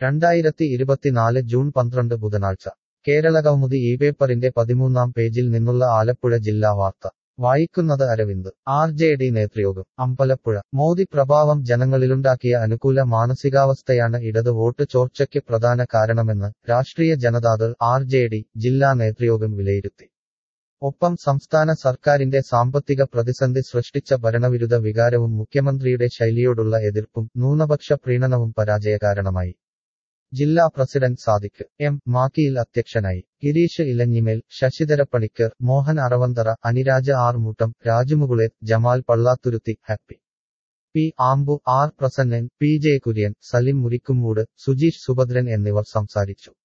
രണ്ടായിരത്തി ഇരുപത്തിനാല് ജൂൺ പന്ത്രണ്ട് ബുധനാഴ്ച കേരളകൗമുദി ഈ പേപ്പറിന്റെ പതിമൂന്നാം പേജിൽ നിന്നുള്ള ആലപ്പുഴ ജില്ലാ വാർത്ത വായിക്കുന്നത് അരവിന്ദ് ആർ ജെ ഡി നേതൃയോഗം അമ്പലപ്പുഴ മോദി പ്രഭാവം ജനങ്ങളിലുണ്ടാക്കിയ അനുകൂല മാനസികാവസ്ഥയാണ് ഇടത് വോട്ട് ചോർച്ചയ്ക്ക് പ്രധാന കാരണമെന്ന് രാഷ്ട്രീയ ജനതാദൾ ആർ ജെ ഡി ജില്ലാ നേതൃയോഗം വിലയിരുത്തി ഒപ്പം സംസ്ഥാന സർക്കാരിന്റെ സാമ്പത്തിക പ്രതിസന്ധി സൃഷ്ടിച്ച ഭരണവിരുദ്ധ വികാരവും മുഖ്യമന്ത്രിയുടെ ശൈലിയോടുള്ള എതിർപ്പും ന്യൂനപക്ഷ പ്രീണനവും പരാജയകാരണമായി ജില്ലാ പ്രസിഡന്റ് സാദിഖ് എം മാക്കിയിൽ അധ്യക്ഷനായി Girish Elanjimel Sasidhara Panicker Mohan Aravanthara Aniraja R Muttam Rajumukuleth Jamal Pallathuruthy Happy P Ambu R Prasannan P J Kurian Salim Murikkumoodu Sujeesh Subhadran എന്നിവർ സംസാരിച്ചു